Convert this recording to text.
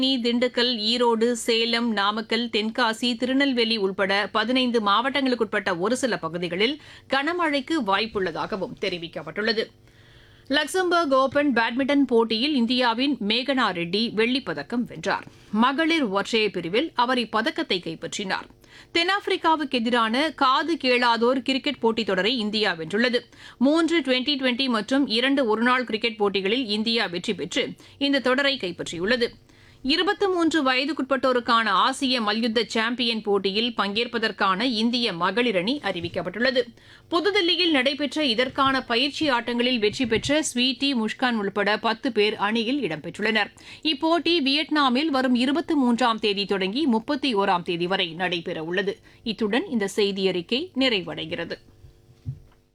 தேனி திண்டுக்கல் ஈரோடு சேலம் நாமக்கல் தென்காசி திருநெல்வேலி உட்பட பதினைந்து மாவட்டங்களுக்குட்பட்ட ஒரு சில பகுதிகளில் கனமழைக்கு வாய்ப்புள்ளதாகவும் தெரிவிக்கப்பட்டுள்ளது லக்சம்பர்க் ஓபன் பேட்மிண்டன் போட்டியில் இந்தியாவின் மேகனா ரெட்டி வெள்ளிப் பதக்கம் வென்றார் மகளிர் ஒற்றையர் பிரிவில் அவர் இப்பதக்கத்தை கைப்பற்றினார் தென்னாப்பிரிக்காவுக்கு எதிரான காது கேளாதோர் கிரிக்கெட் போட்டித் தொடரை இந்தியா வென்றுள்ளது மூன்று டுவெண்டி டுவெண்டி மற்றும் இரண்டு ஒருநாள் கிரிக்கெட் போட்டிகளில் இந்தியா வெற்றி பெற்று இந்த தொடரை கைப்பற்றியுள்ளது இருபத்தி மூன்று வயதுக்குட்பட்டோருக்கான ஆசிய மல்யுத்த சாம்பியன் போட்டியில் பங்கேற்பதற்கான இந்திய மகளிர் அணி அறிவிக்கப்பட்டுள்ளது புதுதில்லியில் நடைபெற்ற இதற்கான பயிற்சி ஆட்டங்களில் வெற்றி பெற்ற ஸ்வீட்டி முஷ்கான் உள்பட பத்து பேர் அணியில் இடம்பெற்றுள்ளனர் இப்போட்டி வியட்நாமில் வரும் இருபத்தி மூன்றாம் தேதி தொடங்கி முப்பத்தி ஓராம் தேதி வரை நடைபெறவுள்ளது இத்துடன் இந்த செய்தியறிக்கை நிறைவடைகிறது